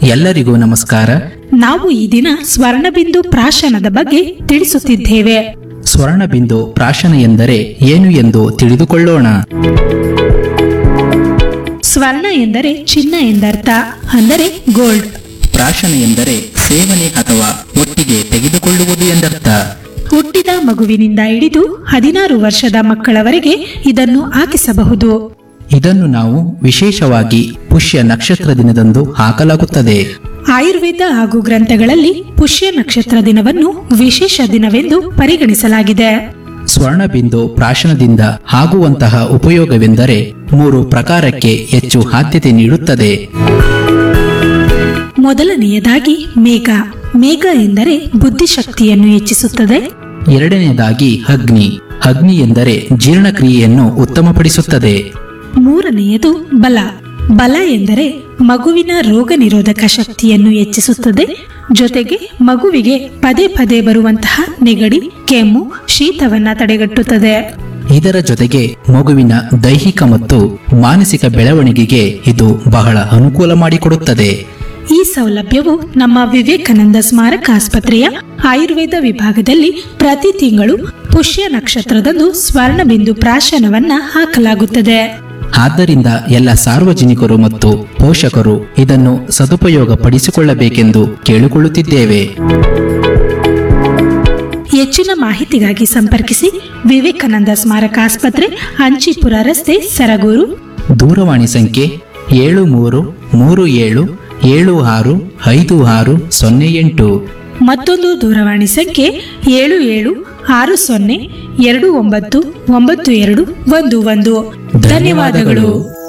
ಎಲ್ಲರಿಗೂ ನಮಸ್ಕಾರ ನಾವು ಈ ದಿನ ಸ್ವರ್ಣಬಿಂದು ಪ್ರಾಶನದ ಬಗ್ಗೆ ತಿಳಿಸುತ್ತಿದ್ದೇವೆ ಸ್ವರ್ಣಬಿಂದು ಪ್ರಾಶನ ಎಂದರೆ ಏನು ಎಂದು ತಿಳಿದುಕೊಳ್ಳೋಣ ಸ್ವರ್ಣ ಎಂದರೆ ಚಿನ್ನ ಎಂದರ್ಥ ಅಂದರೆ ಗೋಲ್ಡ್ ಪ್ರಾಶನ ಎಂದರೆ ಸೇವನೆ ಅಥವಾ ಒಟ್ಟಿಗೆ ತೆಗೆದುಕೊಳ್ಳುವುದು ಎಂದರ್ಥ ಹುಟ್ಟಿದ ಮಗುವಿನಿಂದ ಹಿಡಿದು ಹದಿನಾರು ವರ್ಷದ ಮಕ್ಕಳವರೆಗೆ ಇದನ್ನು ಹಾಕಿಸಬಹುದು ಇದನ್ನು ನಾವು ವಿಶೇಷವಾಗಿ ಪುಷ್ಯ ನಕ್ಷತ್ರ ದಿನದಂದು ಹಾಕಲಾಗುತ್ತದೆ ಆಯುರ್ವೇದ ಹಾಗೂ ಗ್ರಂಥಗಳಲ್ಲಿ ಪುಷ್ಯ ನಕ್ಷತ್ರ ದಿನವನ್ನು ವಿಶೇಷ ದಿನವೆಂದು ಪರಿಗಣಿಸಲಾಗಿದೆ ಸ್ವರ್ಣಬಿಂದು ಪ್ರಾಶನದಿಂದ ಆಗುವಂತಹ ಉಪಯೋಗವೆಂದರೆ ಮೂರು ಪ್ರಕಾರಕ್ಕೆ ಹೆಚ್ಚು ಆದ್ಯತೆ ನೀಡುತ್ತದೆ ಮೊದಲನೆಯದಾಗಿ ಮೇಘ ಮೇಘ ಎಂದರೆ ಬುದ್ಧಿಶಕ್ತಿಯನ್ನು ಹೆಚ್ಚಿಸುತ್ತದೆ ಎರಡನೆಯದಾಗಿ ಅಗ್ನಿ ಅಗ್ನಿ ಎಂದರೆ ಜೀರ್ಣಕ್ರಿಯೆಯನ್ನು ಉತ್ತಮಪಡಿಸುತ್ತದೆ ಮೂರನೆಯದು ಬಲ ಬಲ ಎಂದರೆ ಮಗುವಿನ ರೋಗ ನಿರೋಧಕ ಶಕ್ತಿಯನ್ನು ಹೆಚ್ಚಿಸುತ್ತದೆ ಜೊತೆಗೆ ಮಗುವಿಗೆ ಪದೇ ಪದೇ ಬರುವಂತಹ ನೆಗಡಿ ಕೆಮ್ಮು ಶೀತವನ್ನ ತಡೆಗಟ್ಟುತ್ತದೆ ಇದರ ಜೊತೆಗೆ ಮಗುವಿನ ದೈಹಿಕ ಮತ್ತು ಮಾನಸಿಕ ಬೆಳವಣಿಗೆಗೆ ಇದು ಬಹಳ ಅನುಕೂಲ ಮಾಡಿಕೊಡುತ್ತದೆ ಈ ಸೌಲಭ್ಯವು ನಮ್ಮ ವಿವೇಕಾನಂದ ಸ್ಮಾರಕ ಆಸ್ಪತ್ರೆಯ ಆಯುರ್ವೇದ ವಿಭಾಗದಲ್ಲಿ ಪ್ರತಿ ತಿಂಗಳು ಪುಷ್ಯ ನಕ್ಷತ್ರದಂದು ಸ್ವರ್ಣಬಿಂದು ಪ್ರಾಶನವನ್ನ ಹಾಕಲಾಗುತ್ತದೆ ಆದ್ದರಿಂದ ಎಲ್ಲ ಸಾರ್ವಜನಿಕರು ಮತ್ತು ಪೋಷಕರು ಇದನ್ನು ಸದುಪಯೋಗ ಪಡಿಸಿಕೊಳ್ಳಬೇಕೆಂದು ಕೇಳಿಕೊಳ್ಳುತ್ತಿದ್ದೇವೆ ಹೆಚ್ಚಿನ ಮಾಹಿತಿಗಾಗಿ ಸಂಪರ್ಕಿಸಿ ವಿವೇಕಾನಂದ ಸ್ಮಾರಕ ಆಸ್ಪತ್ರೆ ಅಂಚಿಪುರ ರಸ್ತೆ ಸರಗೂರು ದೂರವಾಣಿ ಸಂಖ್ಯೆ ಏಳು ಮೂರು ಮೂರು ಏಳು ಏಳು ಆರು ಐದು ಆರು ಸೊನ್ನೆ ಎಂಟು ಮತ್ತೊಂದು ದೂರವಾಣಿ ಸಂಖ್ಯೆ ಏಳು ಏಳು ಆರು ಸೊನ್ನೆ ಎರಡು ಒಂಬತ್ತು ಒಂಬತ್ತು ಎರಡು ಒಂದು ಒಂದು ಧನ್ಯವಾದಗಳು